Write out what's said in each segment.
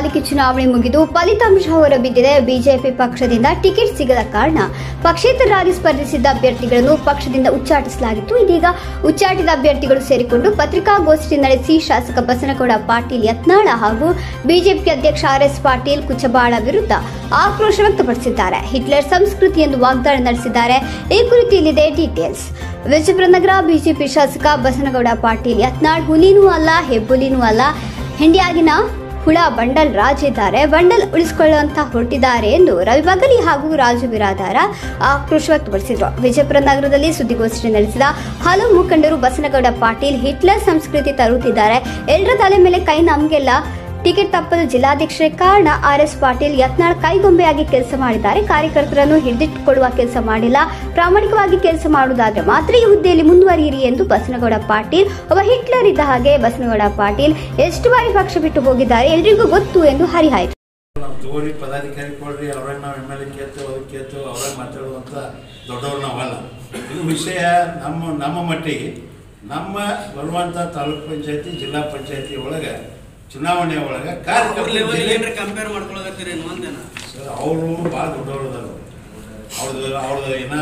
ಪಾಲಿಕೆ ಚುನಾವಣೆ ಮುಗಿದು ಫಲಿತಾಂಶ ಹೊರಬಿದ್ದಿದೆ ಬಿಜೆಪಿ ಪಕ್ಷದಿಂದ ಟಿಕೆಟ್ ಸಿಗದ ಕಾರಣ ಪಕ್ಷೇತರರಾಗಿ ಸ್ಪರ್ಧಿಸಿದ್ದ ಅಭ್ಯರ್ಥಿಗಳನ್ನು ಪಕ್ಷದಿಂದ ಉಚ್ಚಾಟಿಸಲಾಗಿತ್ತು ಇದೀಗ ಉಚ್ಚಾಟಿತ ಅಭ್ಯರ್ಥಿಗಳು ಸೇರಿಕೊಂಡು ಪತ್ರಿಕಾಗೋಷ್ಠಿ ನಡೆಸಿ ಶಾಸಕ ಬಸನಗೌಡ ಪಾಟೀಲ್ ಯತ್ನಾಳ ಹಾಗೂ ಬಿಜೆಪಿ ಅಧ್ಯಕ್ಷ ಆರ್ಎಸ್ ಪಾಟೀಲ್ ಕುಚಬಾಳ ವಿರುದ್ಧ ಆಕ್ರೋಶ ವ್ಯಕ್ತಪಡಿಸಿದ್ದಾರೆ ಹಿಟ್ಲರ್ ಸಂಸ್ಕೃತಿ ಎಂದು ವಾಗ್ದಾಳಿ ನಡೆಸಿದ್ದಾರೆ ಈ ಕುರಿತು ಇಲ್ಲಿದೆ ಡೀಟೇಲ್ಸ್ ವಿಜಯಪುರ ಬಿಜೆಪಿ ಶಾಸಕ ಬಸನಗೌಡ ಪಾಟೀಲ್ ಯತ್ನಾಳ್ ಹುಲಿನೂ ಅಲ್ಲ ಹೆಬ್ಬುಲಿನೂ ಅಲ್ಲ ಹಿಂಡಿಯಾಗಿನ ಹುಳ ಬಂಡಲ್ ರಾಜ್ ಇದ್ದಾರೆ ಬಂಡಲ್ ಉಳಿಸಿಕೊಳ್ಳುವಂತ ಹೊರಟಿದ್ದಾರೆ ಎಂದು ರವಿ ಬಗಲಿ ಹಾಗೂ ರಾಜು ಬಿರಾದಾರ ಆಕ್ರೋಶ ವ್ಯಕ್ತಪಡಿಸಿದರು ವಿಜಯಪುರ ನಗರದಲ್ಲಿ ಸುದ್ದಿಗೋಷ್ಠಿ ನಡೆಸಿದ ಹಲವು ಮುಖಂಡರು ಬಸನಗೌಡ ಪಾಟೀಲ್ ಹಿಟ್ಲರ್ ಸಂಸ್ಕೃತಿ ತರುತ್ತಿದ್ದಾರೆ ಎಲ್ಲರ ತಲೆ ಮೇಲೆ ಕೈ ನಮಗೆಲ್ಲ ಟಿಕೆಟ್ ತಪ್ಪಲು ಜಿಲ್ಲಾಧ್ಯಕ್ಷರೇ ಕಾರಣ ಆರ್ ಎಸ್ ಪಾಟೀಲ್ ಯತ್ನಾಳ್ ಕೈಗೊಂಬೆಯಾಗಿ ಕೆಲಸ ಮಾಡಿದ್ದಾರೆ ಕಾರ್ಯಕರ್ತರನ್ನು ಹಿಡಿದಿಟ್ಟುಕೊಳ್ಳುವ ಕೆಲಸ ಮಾಡಿಲ್ಲ ಪ್ರಾಮಾಣಿಕವಾಗಿ ಕೆಲಸ ಮಾಡುವುದಾದ್ರೆ ಮಾತ್ರ ಈ ಹುದ್ದೆಯಲ್ಲಿ ಮುಂದುವರಿಯಿರಿ ಎಂದು ಬಸನಗೌಡ ಪಾಟೀಲ್ ಒಬ್ಬ ಹಿಟ್ಲರ್ ಇದ್ದ ಹಾಗೆ ಬಸನಗೌಡ ಪಾಟೀಲ್ ಎಷ್ಟು ಬಾರಿ ಪಕ್ಷ ಬಿಟ್ಟು ಹೋಗಿದ್ದಾರೆ ಎಲ್ರಿಗೂ ಗೊತ್ತು ಎಂದು ಹರಿಹಾಯ್ತು ನಾವು ತಗೋರಿ ಪದಾಧಿಕಾರಿ ಕೊಡ್ರಿ ಅವ್ರಾಗ ನಾವು ಎಮ್ ಎಲ್ ಎ ಕೇಳ್ತೇವೆ ಅವ್ರು ಕೇಳ್ತೇವೆ ಅವ್ರಾಗ ಮಾತಾಡುವಂಥ ದೊಡ್ಡವ್ರು ನಾವಲ್ಲ ಇದು ವಿಷಯ ನಮ್ಮ ನಮ್ಮ ಮಟ್ಟಿಗೆ ನಮ್ಮ ಬರುವಂಥ ತಾಲೂಕ್ ಪಂಚಾಯತಿ ಜಿಲ್ಲಾ ಪಂಚಾಯತಿ ಒಳಗೆ ಚುನಾವಣೆ ಒಳಗೆ ಅವ್ರ ಕಾರ್ಯಕರ್ತರು ಲೆವೆಲ್ ಜಿಲ್ಲೆ- ಏನ್ರ ಕಂಪೇರ್ ಮಾಡ್ಕೊಳಕತ್ತೀರೇನು ಅಂದೇನ ಸರ್ ಅವರು ಭಾಳ ದೊಡ್ಡವರು ಅದಾರ ಅವ್ರದ್ದು ಅವ್ರದ್ದು ಇನ್ನ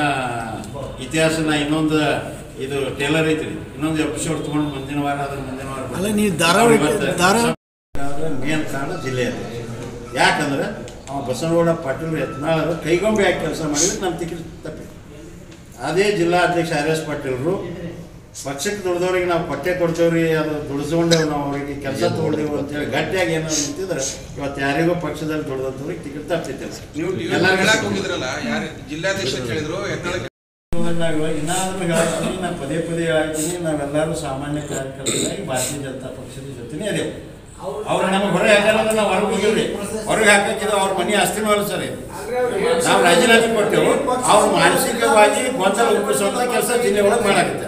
ಇತಿಹಾಸನ ಇನ್ನೊಂದು ಇದು ಟೇಲರ್ ಐತ್ರಿ ಇನ್ನೊಂದು ಎಪಿಸೋಡ್ ತಗೊಂಡು ಮುಂದಿನ ವಾರ ಅದ್ರ ಮುಂದಿನ ವಾರ ಅಲ್ಲ, ನೀವು ಧಾರಾವಾಹಿ- ಇವತ್ತು ಧಾರಾ- ಮೇನ್ ಕಾರಣ ಜಿಲ್ಲೆ ಅದು ಯಾಕಂದ್ರೆ ಅವ ಬಸವನಗೌಡ ಪಾಟೀಲ್ ಯತ್ನಾಳರು ಕೈಗೊಂಬೆ ಹಾಕಿ ಕೆಲಸ ಮಾಡಿದ್ರೆ ನಮ್ಮ ಟಿಕೆಟ್ ತಪ್ಪಿ ಅದೇ ಜಿಲ್ಲಾ ಅಧ್ಯಕ್ಷ ಆರ್ ಎಸ್ ಪಾಟೀಲ್ರು ಪಕ್ಷಕ್ಕೆ ದುಡ್ದವ್ರಿಗೆ ನಾವು ಪಟ್ಟೆ ಕೊಡ್ತೇವ್ರಿ ಅದು ದುಡಿಸ್ಕೊಂಡೇವು ನಾವು ಅವರಿಗೆ ಕೆಲಸ ತಗೊಂಡೇವು ಅಂತೇಳಿ ಗಟ್ಟಿಯಾಗಿ ಏನಾದ್ರು ನಿಂತಿದ್ರೆ ಇವತ್ತು ಯಾರಿಗೂ ಪಕ್ಷದಲ್ಲಿ ದುಡ್ದಂಥವ್ರಿಗೆ ಟಿಕೆಟ್ ತಪ್ಪಿದ್ದೇವೆ ನೀವು ನೀವು ಹೇಳಕ್ ಹೋಗಿದ್ರಲ್ಲ ಯಾರು ಜಿಲ್ಲಾಧ್ಯಕ್ಷ ಅಂತ ಹೇಳಿದ್ರು ಯತ್ನಾಳ್ ನಾವು ಇನ್ನಾದ್ರೂ ಹೇಳ್ತೀನಿ ನಾನು ಪದೇ ಪದೇ ಹೇಳ್ತೀನಿ ನಾವೆಲ್ಲರೂ ಸಾಮಾನ್ಯ ಕಾರ್ಯಕರ್ತರಾಗಿ ಭಾರತೀಯ ಜನತಾ ಪಕ್ಷದ ಜೊತೆನೇ ಅದೇವು ಅವ್ರು ನಮಗೆ ಹೊರಗೆ ಹಾಕೋದ್ರೆ ನಾವು ಹೊರಗೆ ಹೋಗಿವ್ರಿ ಹೊರಗೆ ಹಾಕಿದ್ದು ಅವ್ರ ಮನೆ ಆಸ್ತಿನೂ ಅಲ್ಲ ಸರ್ ಇದು. ನಾವು ರಾಜೀನಾಮೆ ಕೊಟ್ಟೆವು ಅವ್ರು ಮಾನಸಿಕವಾಗಿ ಗೊಂದಲ ಉಪ್ಪಿಸುವಂಥ ಕೆಲಸ ಜಿಲ್ಲೆ ಒಳಗೆ ಮಾಡಾಕತ್ತೆ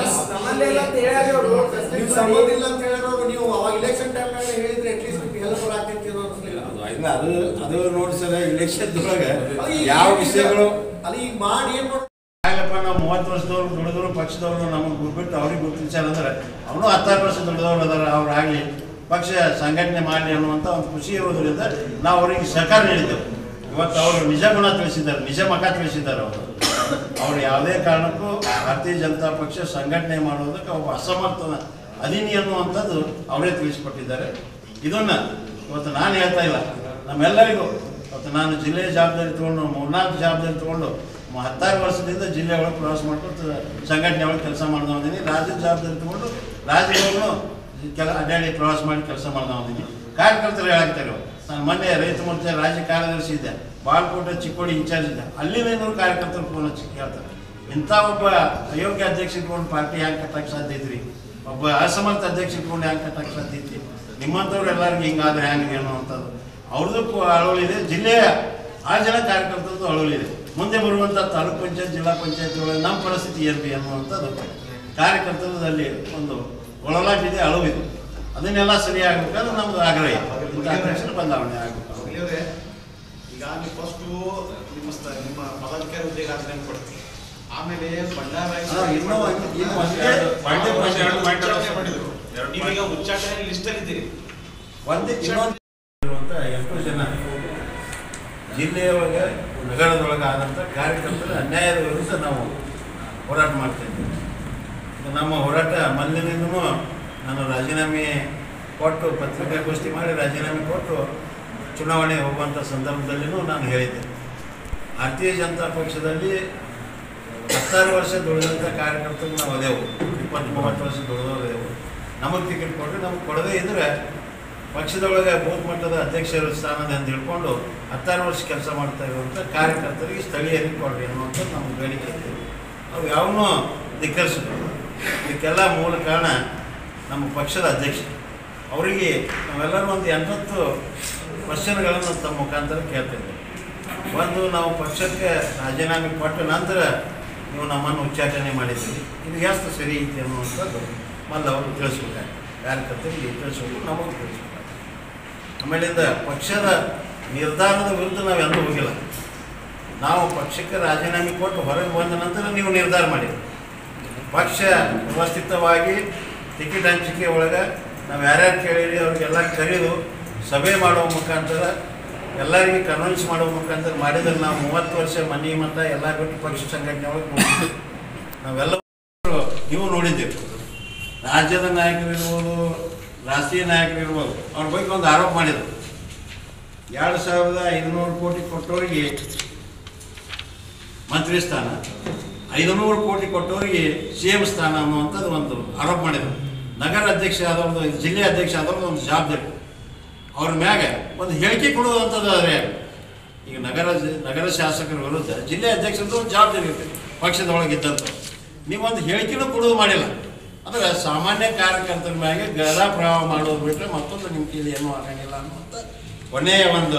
ನೀವು ಸಂಬಂಧ ಇಲ್ಲ ಅಂತ ಹೇಳಿರೋರು ನೀವು ಅವಾಗ ಇಲೆಕ್ಷನ್ ಟೈಮ್ನಾಗ ಹೇಳಿದ್ರೆ ಅಟ್ಲೀಸ್ಟ್ ನಿಮ್ಗೆ ಹೆಲ್ಪ್ ಆಗ್ತೈತಿ ಅನ್ನೋ ಅನ್ಸ್ಲಿಲ್ಲ ಅದು ಇಲ್ಲ ಅದು ಅದು ನೋಡಿ ಸರ್ ಇಲೆಕ್ಷನ್ ಒಳಗೆ ಯಾವ ವಿಷಯಗಳು ಅಲ್ಲಿ ಈಗ ಮಾಡಿ ಏನ್ ಮಾಡ್ತಾರೆ ಯಾಕಪ್ಪ ನಾವು ಮೂವತ್ತು ವರ್ಷದವ್ರು ದುಡಿದ್ರು ಪಕ್ಷದವ್ರು ನಮಗೆ ಗುರ್ಬಿಟ್ಟು ಅವ್ರಿಗೆ ಗುರುತಿಸ್ಯಾರ ಅಂದ್ರೆ ಅವನು ಹತ್ತಾರು ವರ್ಷ ದುಡಿದವ್ರು ಅದಾರ ಅವ್ರಾಗಲಿ ಪಕ್ಷ ಸಂಘಟನೆ ಮಾಡಲಿ ಅನ್ನುವಂಥ ಒಂದು ಖುಷಿ ಇರೋದ್ರಿಂದ ನಾವು ಅವರಿಗೆ ಸಹಕಾರ ನೀಡಿದ್ದೆವು ಇವತ್ತು ಅವರು ನಿಜ ಗುಣ ತಿಳಿಸಿದ್ದಾರೆ ನಿಜ ಮಖ ತಿಳಿಸಿದ್ದಾರೆ ಅವರು ಅವ್ರು ಯಾವುದೇ ಕಾರಣಕ್ಕೂ ಭಾರತೀಯ ಜನತಾ ಪಕ್ಷ ಸಂಘಟನೆ ಮಾಡೋದಕ್ಕೆ ಒಬ್ಬ ಅಸಮರ್ಥನ ಅಧೀನಿ ಅನ್ನುವಂಥದ್ದು ಅವರೇ ತಿಳಿಸ್ಕೊಟ್ಟಿದ್ದಾರೆ ಇದನ್ನು ಇವತ್ತು ನಾನು ಹೇಳ್ತಾ ಇಲ್ಲ ನಮ್ಮೆಲ್ಲರಿಗೂ ಇವತ್ತು ನಾನು ಜಿಲ್ಲೆಯ ಜವಾಬ್ದಾರಿ ತೊಗೊಂಡು ಮೂರ್ನಾಲ್ಕು ಜವಾಬ್ದಾರಿ ತೊಗೊಂಡು ಮ- ಹತ್ತಾರು ವರ್ಷದಿಂದ ಜಿಲ್ಲೆ ಒಳಗೆ ಪ್ರವಾಸ ಮಾಡ್ಕೊತ ಸಂಘಟನೆ ಒಳಗೆ ಕೆಲಸ ಮಾಡ್ದವನಿ ರಾಜ್ಯದ ಜವಾಬ್ದಾರಿ ತೊಗೊಂಡು ರಾಜ್ಯದೊಳಗೂ ಕೆಲ ಅಡ್ಡಾಡಿ ಪ್ರವಾಸ ಮಾಡಿ ಕೆಲಸ ಮಾಡ್ದವನಿ ಕಾರ್ಯಕರ್ತರು ಹೇಳಾಕ್ತಾರೆ ನಾನು ಮೊನ್ನೆ ರೈತ ಮೋರ್ಚಾ ರಾಜ್ಯ ಕಾರ್ಯದರ್ಶಿ ಇದ್ದೆ ಬಾಲ್ಕೋಟೆ ಚಿಕ್ಕೋಡಿ ಇನ್ಚಾರ್ಜ್ ಇದ್ದೆ ಅಲ್ಲಿನ ಇನ್ನೂರು ಕಾರ್ಯಕರ್ತರು ಫೋನ್ ಹಚ್ಚಿ ಕೇಳ್ತಾರೆ ಇಂಥ ಒಬ್ಬ ಅಯೋಗ್ಯ ಅಧ್ಯಕ್ಷ ಇಟ್ಕೊಂಡು ಪಾರ್ಟಿ ಹ್ಯಾಂಗೆ ಕಟ್ಟಕ್ಕೆ ಸಾಧ್ಯ ಐತ್ರಿ ಒಬ್ಬ ಅಸಮರ್ಥ ಅಧ್ಯಕ್ಷ ಇಟ್ಕೊಂಡು ಹ್ಯಾಂಗೆ ಕಟ್ಟಕ್ಕೆ ಸಾಧ್ಯ ಐತಿ ನಿಮ್ಮಂಥವ್ರು ಎಲ್ಲರಿಗೂ ಹಿಂಗಾದ್ರೆ ಹ್ಯಾಂಗೆ ಅನ್ನುವಂಥದ್ದು ಅವ್ರದ್ದು ಅಳವಳಿದೆ ಜಿಲ್ಲೆಯ ಆರು ಜನ ಕಾರ್ಯಕರ್ತರದ್ದು ಅಳವಳಿದೆ ಮುಂದೆ ಬರುವಂಥ ತಾಲೂಕ್ ಪಂಚಾಯತ್ ಜಿಲ್ಲಾ ಪಂಚಾಯತ್ ಒಳಗೆ ನಮ್ಮ ಪರಿಸ್ಥಿತಿ ಏನ್ರಿ ಅನ್ನುವಂಥದ್ದು ಕಾರ್ಯಕರ್ತರದಲ್ಲಿ ಒಂದು ಒಳಲಾಟಿದೆ ಅಳವಿದೆ ಅದನ್ನೆಲ್ಲ ಸರಿಯಾಗಬೇಕಾದ್ರೆ ನಮ್ದು ಆಗ್ರಹ ಇದೆ. ಇಂಥ ಅಧ್ಯಕ್ಷರು ಬದಲಾವಣೆ ಆಗಬೇಕು ಇವ್ರೆ, ಈಗ ನೀವು ಫಸ್ಟು ನಿಮ್ಮ ಸ್ಥ- ನಿಮ್ಮ ಪದಾಧಿಕಾರಿ ಹುದ್ದೆಗೆ ಆಚರಣೆ ಕೊಡ್ತೀವಿ ಆಮೇಲೆ ಬಂಡಾರ ಅಲ್ಲ, ಇನ್ನೂ ಒಂದು- ಇನ್ನೂ ಒಂದೇ ಒಂದೇ point ಎರಡು point ಮಾಡಿದ್ರು ನೀವೀಗ ಉಚ್ಚಾಟನೆ ಲಿಸ್ಟ್ ಅಲ್ಲಿ ಇದ್ದೀರಿ ಒಂದೇ ಇನ್ನೊಂದು ಇರುವಂಥ ಎಷ್ಟೋ ಜನ ಜಿಲ್ಲೆಯೊಳಗೆ ನಗರದೊಳಗೆ ಆದಂಥ ಕಾರ್ಯಕರ್ತರ ಅನ್ಯಾಯದ ವಿರುದ್ಧ ನಾವು ಹೋರಾಟ ಮಾಡ್ತಿದ್ವಿ ಇದು ನಮ್ಮ ಹೋರಾಟ ಮೊದಲಿನಿಂದನೂ ನಾನು ರಾಜೀನಾಮೆ ಕೊಟ್ಟು ಪತ್ರಿಕಾಗೋಷ್ಠಿ ಮಾಡಿ ರಾಜೀನಾಮೆ ಕೊಟ್ಟು ಚುನಾವಣೆ ಹೋಗುವಂಥ ಸಂದರ್ಭದಲ್ಲಿನೂ ನಾನು ಹೇಳಿದ್ದೆ ಭಾರತೀಯ ಜನತಾ ಪಕ್ಷದಲ್ಲಿ ಹತ್ತಾರು ವರ್ಷ ದುಡಿದಂಥ ಕಾರ್ಯಕರ್ತರು ನಾವು ಅದೇವು ಇಪ್ಪತ್ತು ಮೂವತ್ತು ವರ್ಷ ದುಡಿದವರು ಅದೇವು ನಮಗೆ ಟಿಕೆಟ್ ಕೊಟ್ಟರೆ ನಮಗೆ ಕೊಡದೇ ಇದ್ರೆ ಪಕ್ಷದೊಳಗೆ ಬೂತ್ ಮಟ್ಟದ ಅಧ್ಯಕ್ಷರ ಸ್ಥಾನದಿಂದ ಹಿಡ್ಕೊಂಡು ಹತ್ತಾರು ವರ್ಷ ಕೆಲಸ ಮಾಡ್ತಾ ಇರುವಂಥ ಕಾರ್ಯಕರ್ತರಿಗೆ ಸ್ಥಳೀಯರಿಗೆ ಕೊಡ್ರಿ ಅನ್ನುವಂಥದ್ದು ನಮ್ಮ ಬೇಡಿಕೆ ಇತ್ತು ಅವು ಯಾವನ್ನೂ ಧಿಕ್ಕರಿಸಿದ್ರು ಇದಕ್ಕೆಲ್ಲ ಮೂಲ ಕಾರಣ ನಮ್ಮ ಪಕ್ಷದ ಅಧ್ಯಕ್ಷ ಅವರಿಗೆ ನಾವೆಲ್ಲರೂ ಒಂದು ಎಂಬತ್ತು ಕ್ವಶನ್ಗಳನ್ನು ತಮ್ಮ ಮುಖಾಂತರ ಕೇಳ್ತಿದ್ದೆ ಒಂದು ನಾವು ಪಕ್ಷಕ್ಕೆ ರಾಜೀನಾಮೆ ಕೊಟ್ಟ ನಂತರ ನೀವು ನಮ್ಮನ್ನು ಉಚ್ಚಾಟನೆ ಮಾಡಿದ್ದೀರಿ ಇದು ಎಷ್ಟು ಸರಿ ಐತಿ ಅನ್ನುವಂಥದ್ದು ಮೊದಲು ಅವರು ತಿಳಿಸ್ಬೇಕಾಗ್ತದೆ ಕಾರ್ಯಕರ್ತರಿಗೆ ತಿಳಿಸ್ಬೇಕು ನಮಗೆ ತಿಳಿಸ್ಬೇಕಾಗ್ತದೆ ಆಮೇಲಿಂದ ಪಕ್ಷದ ನಿರ್ಧಾರದ ವಿರುದ್ಧ ನಾವು ಎಂದೂ ಹೋಗಿಲ್ಲ ನಾವು ಪಕ್ಷಕ್ಕೆ ರಾಜೀನಾಮೆ ಕೊಟ್ಟು ಹೊರಗೆ ಬಂದ ನಂತರ ನೀವು ನಿರ್ಧಾರ ಮಾಡಿರಿ ಪಕ್ಷ ವ್ಯವಸ್ಥಿತವಾಗಿ ಟಿಕೆಟ್ ಹಂಚಿಕೆ ಒಳಗೆ ನಾವು ಯಾರ್ಯಾರು ಕೇಳಿರಿ ಅವ್ರಿಗೆಲ್ಲ ಕರೆದು ಸಭೆ ಮಾಡುವ ಮುಖಾಂತರ ಎಲ್ಲರಿಗೆ ಕನ್ವಿನ್ಸ್ ಮಾಡುವ ಮುಖಾಂತರ ಮಾಡಿದ್ರೆ ನಾವು ಮೂವತ್ತು ವರ್ಷ ಮನೆ ಮತ ಎಲ್ಲ ಬಿಟ್ಟು ಪಕ್ಷ ಸಂಘಟನೆ ಒಳಗೆ ನೋಡಿದ್ವಿ ನಾವೆಲ್ಲ ನೀವು ನೋಡಿದ್ದೀರಿ ರಾಜ್ಯದ ನಾಯಕರಿರ್ಬೋದು ರಾಷ್ಟ್ರೀಯ ನಾಯಕರಿರ್ಬೋದು ಅವ್ರ ಬಗ್ಗೆ ಒಂದು ಆರೋಪ ಮಾಡಿದರು ಎರಡು ಸಾವಿರದ ಐದುನೂರು ಕೋಟಿ ಕೊಟ್ಟವರಿಗೆ ಮಂತ್ರಿ ಸ್ಥಾನ ಐದುನೂರು ಕೋಟಿ ಕೊಟ್ಟವರಿಗೆ ಸಿ ಎಂ ಸ್ಥಾನ ಅನ್ನುವಂಥದ್ದು ಒಂದು ಆರೋಪ ಮಾಡಿದರು ನಗರ ಅಧ್ಯಕ್ಷ ಆದವ್ರದ್ದು ಜಿಲ್ಲೆ ಅಧ್ಯಕ್ಷ ಆದವ್ರದ್ದು ಒಂದು ಜವಾಬ್ದಾರಿ ಅವ್ರ ಮ್ಯಾಗ ಒಂದು ಹೇಳಿಕೆ ಕೊಡುವಂಥದ್ದು ಅದೇ ಈಗ ನಗರ ನಗರ ಶಾಸಕರ ವಿರುದ್ಧ ಜಿಲ್ಲೆ ಅಧ್ಯಕ್ಷರದ್ದು ಒಂದು ಜವಾಬ್ದಾರಿ ಇರ್ತದೆ ಪಕ್ಷದೊಳಗಿದ್ದಂಥ ನೀವೊಂದು ಹೇಳಿಕೆನೂ ಕೊಡೋದು ಮಾಡಿಲ್ಲ ಅಂದ್ರೆ ಸಾಮಾನ್ಯ ಕಾರ್ಯಕರ್ತರ ಮ್ಯಾಗೆ ಗದ ಪ್ರವಾಹ ಮಾಡೋದು ಬಿಟ್ಟರೆ ಮತ್ತೊಂದು ನಿಮ್ಮ ಕೈಲಿ ಏನೂ ಆಗಂಗಿಲ್ಲ ಅನ್ನುವಂಥ ಕೊನೆಯ ಒಂದು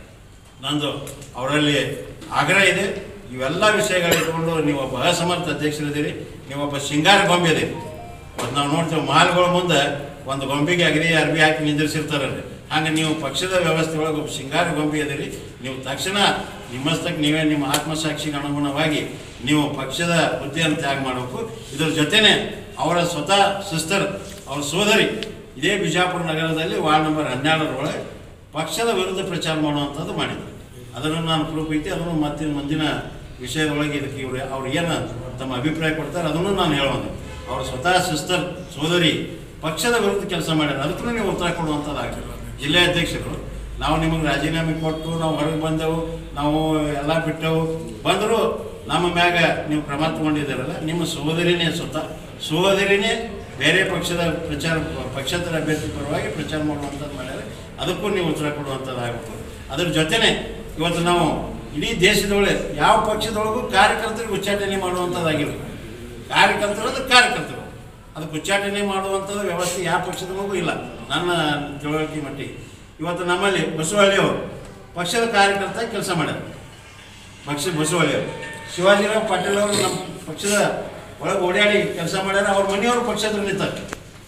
ನಂದು ಅವರಲ್ಲಿ ಆಗ್ರಹ ಇದೆ ಇವೆಲ್ಲ ವಿಷಯಗಳಿಟ್ಕೊಂಡು ನೀವು ಒಬ್ಬ ಅಸಮರ್ಥ ಅಧ್ಯಕ್ಷರಿದ್ದೀರಿ ನೀವು ಒಬ್ಬ ಸಿಂಗಾರ ಗೊಂಬೆ ಇದೀರಿ ಮತ್ತು ನಾವು ನೋಡ್ತೇವೆ ಮಾಲ್ಗಳ ಮುಂದೆ ಒಂದು ಗೊಂಬೆಗೆ ಅಗದಿ ಅರ್ಬಿ ಹಾಕಿ ನಿಂದಿರ್ಸಿರ್ತಾರಲ್ಲಿ ಹಂಗೆ ನೀವು ಪಕ್ಷದ ವ್ಯವಸ್ಥೆ ಒಳಗೆ ಒಬ್ಬ ಸಿಂಗಾರ ಗೊಂಬೆ ಇದೀರಿ ನೀವು ತಕ್ಷಣ ನಿಮ್ಮಸ್ತಕ್ಕೆ ನೀವೇ ನಿಮ್ಮ ಆತ್ಮಸಾಕ್ಷಿಗೆ ಅನುಗುಣವಾಗಿ ನೀವು ಪಕ್ಷದ ಹುದ್ದೆಯನ್ನು ತ್ಯಾಗ ಮಾಡಬೇಕು ಇದ್ರ ಜೊತೆನೆ ಅವರ ಸ್ವತಃ ಸಿಸ್ಟರ್ ಅವ್ರ ಸೋದರಿ ಇದೇ ಬಿಜಾಪುರ ನಗರದಲ್ಲಿ ವಾರ್ಡ್ ನಂಬರ್ ಹನ್ನೆರಡರೊಳಗೆ ಪಕ್ಷದ ವಿರುದ್ಧ ಪ್ರಚಾರ ಮಾಡುವಂಥದ್ದು ಮಾಡಿದ್ರು ಅದನ್ನು ನಾನು ಪ್ರೂಫ್ ಐತಿ ಅದನ್ನು ಮತ್ತೆ ಮುಂದಿನ ವಿಷಯದೊಳಗೆ ಇದಕ್ಕೆ ಇವರು ಅವ್ರು ಏನು ತಮ್ಮ ಅಭಿಪ್ರಾಯ ಕೊಡ್ತಾರೆ ಅದನ್ನು ನಾನು ಹೇಳೋದು ಅವ್ರ ಸ್ವತಃ ಸಿಸ್ಟರ್ ಸೋದರಿ ಪಕ್ಷದ ವಿರುದ್ಧ ಕೆಲಸ ಮಾಡ್ಯಾರ ಅದಕ್ಕೂ ನೀವು ಉತ್ತರ ಕೊಡುವಂಥದ್ದು ಆಗಿಲ್ಲ ಜಿಲ್ಲೆ ಅಧ್ಯಕ್ಷರು ನಾವು ನಿಮಗೆ ರಾಜೀನಾಮೆ ಕೊಟ್ಟು ನಾವು ಹೊರಗೆ ಬಂದೆವು ನಾವು ಎಲ್ಲ ಬಿಟ್ಟೆವು ಬಂದರೂ ನಮ್ಮ ಮ್ಯಾಗ ನೀವು ಕ್ರಮ ತಗೊಂಡಿದ್ದೀರಲ್ಲ ನಿಮ್ಮ ಸೋದರಿನೇ ಸ್ವತಃ ಸೋದರಿನೇ ಬೇರೆ ಪಕ್ಷದ ಪ್ರಚಾರ ಪಕ್ಷೇತರ ಅಭ್ಯರ್ಥಿ ಪರವಾಗಿ ಪ್ರಚಾರ ಮಾಡುವಂಥದ್ದು ಮಾಡ್ಯಾರ ಅದಕ್ಕೂ ನೀವು ಉತ್ತರ ಕೊಡುವಂಥದ್ದು ಆಗಬೇಕು ಅದ್ರ ಜೊತೆನೆ ಇವತ್ತು ನಾವು ಇಡೀ ದೇಶದೊಳಗೆ ಯಾವ ಪಕ್ಷದೊಳಗೂ ಕಾರ್ಯಕರ್ತರಿಗೆ ಉಚ್ಚಾಟನೆ ಮಾಡುವಂಥದ್ದಾಗಿಲ್ಲ ಕಾರ್ಯಕರ್ತರು ಅಂದ್ರೆ ಕಾರ್ಯಕರ್ತರು ಅದಕ್ಕೆ ಉಚ್ಚಾಟನೆ ಮಾಡುವಂಥದ್ದು ವ್ಯವಸ್ಥೆ ಯಾವ ಪಕ್ಷದೊಳಗೂ ಇಲ್ಲ ನನ್ನ ತಿಳುವಳಿಕೆ ಮಟ್ಟಿಗೆ ಇವತ್ತು ನಮ್ಮಲ್ಲಿ ಬಸವಹಳ್ಳಿಯವರು ಪಕ್ಷದ ಕಾರ್ಯಕರ್ತ ಕೆಲಸ ಮಾಡ್ಯಾರ ಪಕ್ಷ ಬಸವಹಳ್ಳಿಯವರು ಶಿವಾಜಿರಾವ್ ಪಾಟೀಲ್ ಅವರು ನಮ್ಮ ಪಕ್ಷದ ಒಳಗೆ ಓಡಾಡಿ ಕೆಲಸ ಮಾಡ್ಯಾರ ಅವ್ರ ಮನೆಯವರು ಪಕ್ಷದ ನಿಂತಾರೆ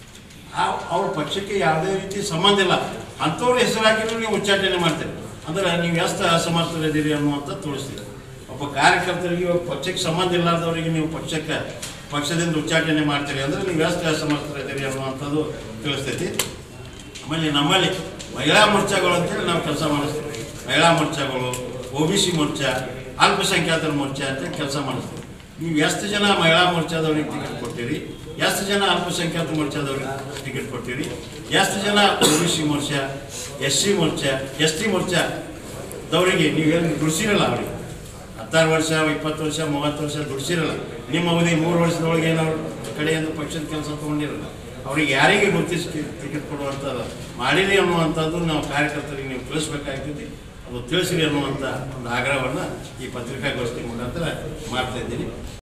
ಆ ಅವ್ರ ಪಕ್ಷಕ್ಕೆ ಯಾವುದೇ ರೀತಿ ಸಂಬಂಧ ಇಲ್ಲ ಅಂಥವ್ರ ಹೆಸರು ಹಾಕಿದ್ರು ನೀವು ಉಚ್ಚಾಟನೆ ಮಾಡ್ತೀರಿ ಅಂದ್ರೆ ನೀವು ಎಷ್ಟು ಅಸಮರ್ಥರಿದ್ದೀರಿ ಅನ್ನುವಂಥದ್ದು ತೋರಿಸ್ತೀರಿ ಒಬ್ಬ ಕಾರ್ಯಕರ್ತರಿಗೆ ಒಬ್ಬ ಪಕ್ಷಕ್ಕೆ ಸಂಬಂಧ ಇಲ್ಲಾರ್ದವರಿಗೆ ನೀವು ಪಕ್ಷಕ್ಕೆ ಪಕ್ಷದಿಂದ ಉಚ್ಚಾಟನೆ ಮಾಡ್ತೀರಿ ಅಂದ್ರೆ ನೀವು ಎಷ್ಟು ಅಸಮರ್ಥರಿದ್ದೀರಿ ಅನ್ನುವಂಥದ್ದು ತಿಳಿಸ್ತೈತಿ ಆಮೇಲೆ ನಮ್ಮಲ್ಲಿ ಮಹಿಳಾ ಮೋರ್ಚಾಗಳು ಅಂತೇಳಿ ನಾವು ಕೆಲಸ ಮಾಡಿಸ್ತೀವಿ ಮಹಿಳಾ ಮೋರ್ಚಾಗಳು ಒ ಬಿ ಸಿ ಮೋರ್ಚಾ ಅಲ್ಪಸಂಖ್ಯಾತರ ಮೋರ್ಚಾ ಅಂತೇಳಿ ಕೆಲಸ ಮಾಡಿಸ್ತೀವಿ ನೀವು ಎಷ್ಟು ಜನ ಮಹಿಳಾ ಮೋರ್ಚಾದವ್ರಿಗೆ ಟಿಕೆಟ್ ಕೊಡ್ತೀರಿ ಎಷ್ಟು ಜನ ಅಲ್ಪಸಂಖ್ಯಾತ ಮೋರ್ಚಾದವ್ರಿಗೆ ಟಿಕೆಟ್ ಕೊಡ್ತೀರಿ ಎಷ್ಟು ಜನ O B C morcha S C morcha S T morcha ದವರಿಗೆ ನೀವೇನು ದುಡ್ಸಿರಲ್ಲ ಅವ್ರಿಗೆ ಹತ್ತಾರು ವರ್ಷ ಇಪ್ಪತ್ತು ವರ್ಷ ಮೂವತ್ತು ವರ್ಷ ದುಡ್ಸಿರಲ್ಲ ನಿಮ್ಮ ಅವಧಿ ಮೂರು ವರ್ಷದೊಳಗೆ ಏನು ಅವ್ರ ಕಡೆಯಿಂದ ಪಕ್ಷದ ಕೆಲಸ ತೊಗೊಂಡಿರಲ್ಲ ಅವ್ರಿಗೆ ಯಾರಿಗೆ ಗುರುತಿಸಿ ಟಿಕೆಟ್ ಕೊಡುವಂಥದ್ದು ಮಾಡಿರಿ ಅನ್ನುವಂಥದ್ದು ನಾವು ಕಾರ್ಯಕರ್ತರಿಗೆ ನೀವು ತಿಳಿಸ್ಬೇಕಾಗ್ತೈತಿ ಅದು ತಿಳಿಸಿರಿ ಅನ್ನುವಂಥ ಒಂದು ಆಗ್ರಹವನ್ನು ಈ ಪತ್ರಿಕಾಗೋಷ್ಠಿ ಮುಖಾಂತರ ಮಾಡ್ತಾ ಇದ್ದೀನಿ